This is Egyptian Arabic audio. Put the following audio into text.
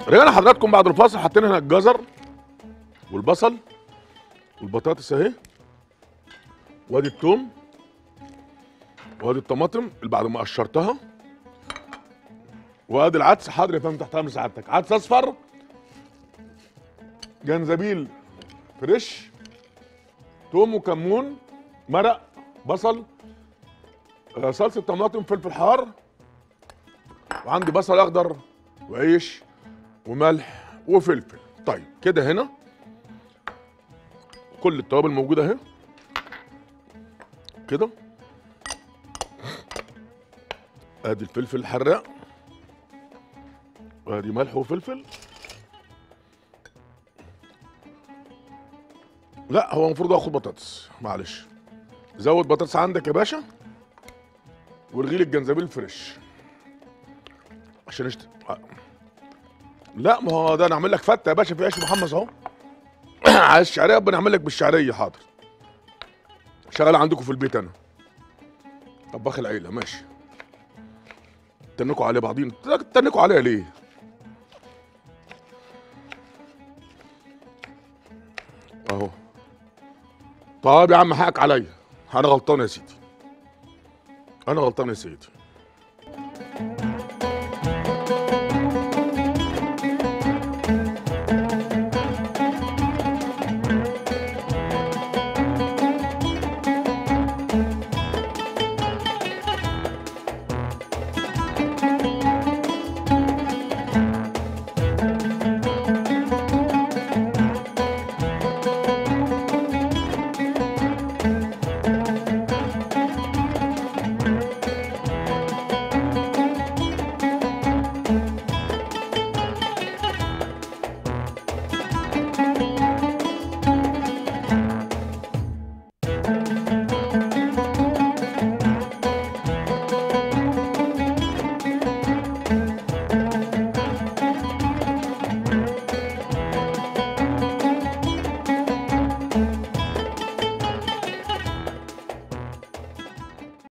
رجعنا حضراتكم بعد الفاصل حاطين هنا الجزر والبصل والبطاطس اهي وادي التوم وادي الطماطم اللي بعد ما قشرتها وادي العدس حاضر يا فندم تحت امر سعادتك عدس اصفر جنزبيل فريش توم وكمون مرق بصل آه، صلصه طماطم فلفل حار وعندي بصل اخضر وعيش وملح وفلفل طيب كده هنا كل التوابل موجوده اهي كده ادي الفلفل الحراق وادي ملح وفلفل لا هو المفروض اخد بطاطس معلش زود بطاطس عندك يا باشا والغي لي الجنزبيل الفريش عشان اشت... لا ما هو ده انا اعمل لك فته يا باشا في عيش محمص اهو عايز شعريه ربنا اعمل لك بالشعريه حاضر شغال عندكم في البيت انا طباخ العيله ماشي تنكوا عليه بعضين تنكوا عليها ليه اهو طب يا عم حقك عليا انا غلطان يا سيدي انا غلطان يا سيدي